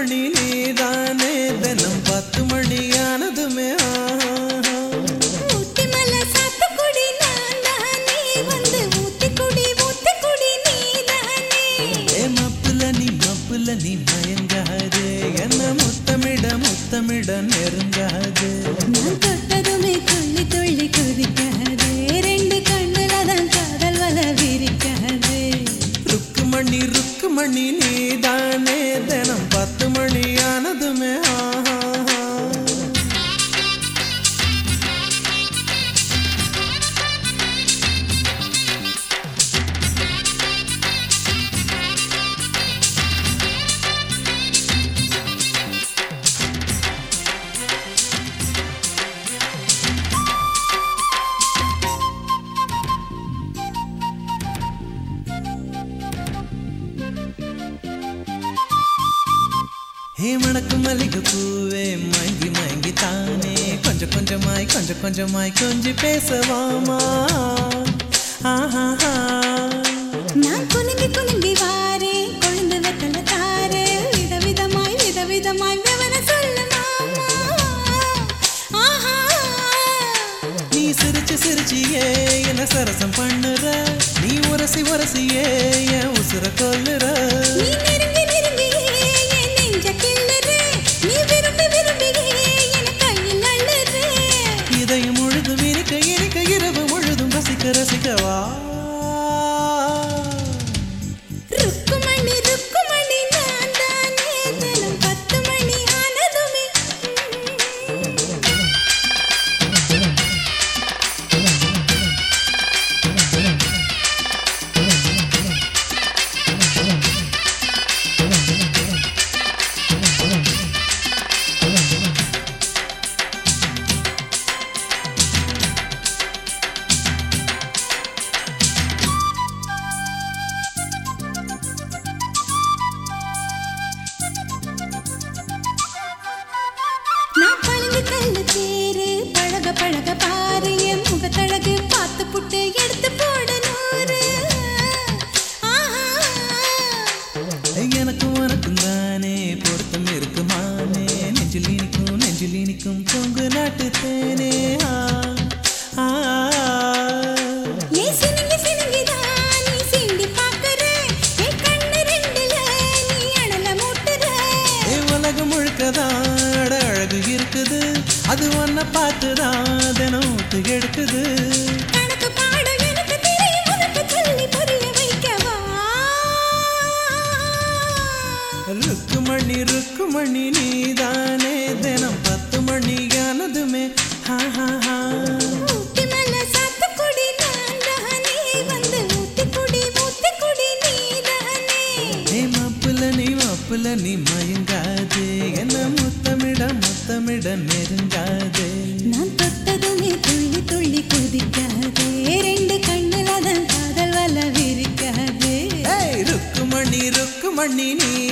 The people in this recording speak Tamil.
மணி நீதானே தினம் பத்து மணி ஆனதுமே ஆஹா. ஊட்டி மலை சாத்துக்குடி நான் தானே வந்து ஊத்தி குடி ஊத்தி குடி நீதானே ஏ மப்புல நீ மப்புல நீ மயங்காதே என்ன முத்தமிட முத்தமிட நெருங்காதே நான் தொட்டதுமே துள்ளி துள்ளி குதிக்காதே ரெண்டு கண்ணுல தான் காதல் வல விரிக்காதே ருக்குமணி ருக்குமணி நீதானே தினம் பத்து மணி ஆனதுமே ஆஹா ஹே மணக்கு மல்லிகை பூவே மயங்கி மயங்கி தானே கொஞ்சம் கொஞ்சமாய் கொஞ்சம் கொஞ்சமாய் கொஞ்சி பேசவாமா ஆஹா நான் குலுங்கி குலுங்கி வாரே கொழுந்து வெத்தல தாரே விதவிதமாய் விதவிதமாய் விவர சொல்லு மாமா ஆஹா நீ சிரிச்சு சிரிச்சியே என்ன சரசம் பண்ணுற நீ உரசி உரசியே என் உசுர கொல்லுற நீ நெருங்கி நெருங்கியே என் நெஞ்ச கிள்ளுறே நீ விரும்பி விரும்பியே என் கையில் அள்ளுறே இதையும் முழுதும் இனிக்க இனிக்க இரவு முழுதும் ரசிக்க ரசிக்கவா ருக்குமணி ருக்குமணி நான் தானே தினம் பத்து மணி ஆனதுமே நான் பழங்கு கல்லு தேரு பழக பழக பாரு என் முகத்தழகு பார்த்து புட்டு எடுத்து போடு நூறு ஆஹா எனக்கும் உனக்கும் தானே பொருத்தம் இருக்குமானே நெஞ்சில் இனிக்கும் நெஞ்சில் இனிக்கும் பொங்கு நாட்டு தேனே ஆ, ஆ, ஏ சினுங்கி சினுங்கிதான் நீ சீண்டி பார்க்கற என் கண்ணு ரெண்டுல நீ அனல மூட்டுற ஏ உலகம் முழுக்கதான் அட அழகு இருக்குது அது ஒன்ன பார்த்துதான் தினம் ஊத்து எடுக்குது கணக்கு பாட எனக்கு தெரியும் உனக்கு சொல்லி புரிய வைக்கவா ருக்குமணி ருக்குமணி நீதானே தினம் பத்து மணி ஆனதுமே ஹா ஹா ஹா ஊட்டி மலை சாத்துக்குடி நான் தானே வந்து ஊத்தி குடி ஊத்தி குடி நீதானே ஏ மப்புல நீ மப்புல நீ மயங்காதே என்ன முத்தமிட முத்தமிட நெருங்காதே நான் தொட்டதுமே துள்ளி துள்ளி குதிக்காதே ரெண்டு கண்ணுல தான் காதல் வல விரிக்காதே ஏய் ருக்குமணி ருக்குமணி நீ